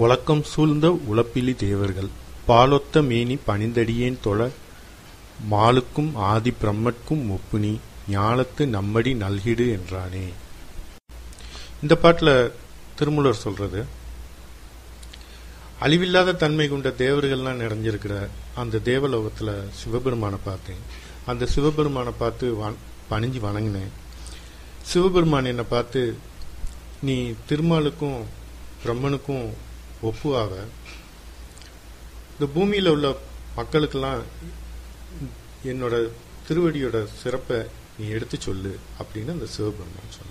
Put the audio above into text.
உலக்கம் சூழ்ந்த உலப்பிலி தேவர்கள் பாலொத்த மேனி பணிந்தடியேன் தொழ மாலுக்கும் ஆதி பிரம்மட்கும் ஒப்புனி ஞாலத்து நம்மடி நல்கிடு என்றானே இந்த பாட்டுல திருமூலர் சொல்றது அழிவில்லாத தன்மை கொண்ட தேவர்கள்லாம் நிறைஞ்சிருக்கிற அந்த தேவலோகத்துல சிவபெருமானை பார்த்தேன் அந்த சிவபெருமானை பார்த்து வண- பணிஞ்சு வணங்கினேன் சிவபெருமான் என்னை பார்த்து நீ திருமாலுக்கும் பிரம்மனுக்கும் ஒப்புவாக இந்த பூமியில உள்ள மக்களுக்கெல்லாம் என்னோட திருவடியோட சிறப்பை நீ எடுத்து சொல்லு அப்படின்னு அந்த சிவபெருமான் சொன்னார்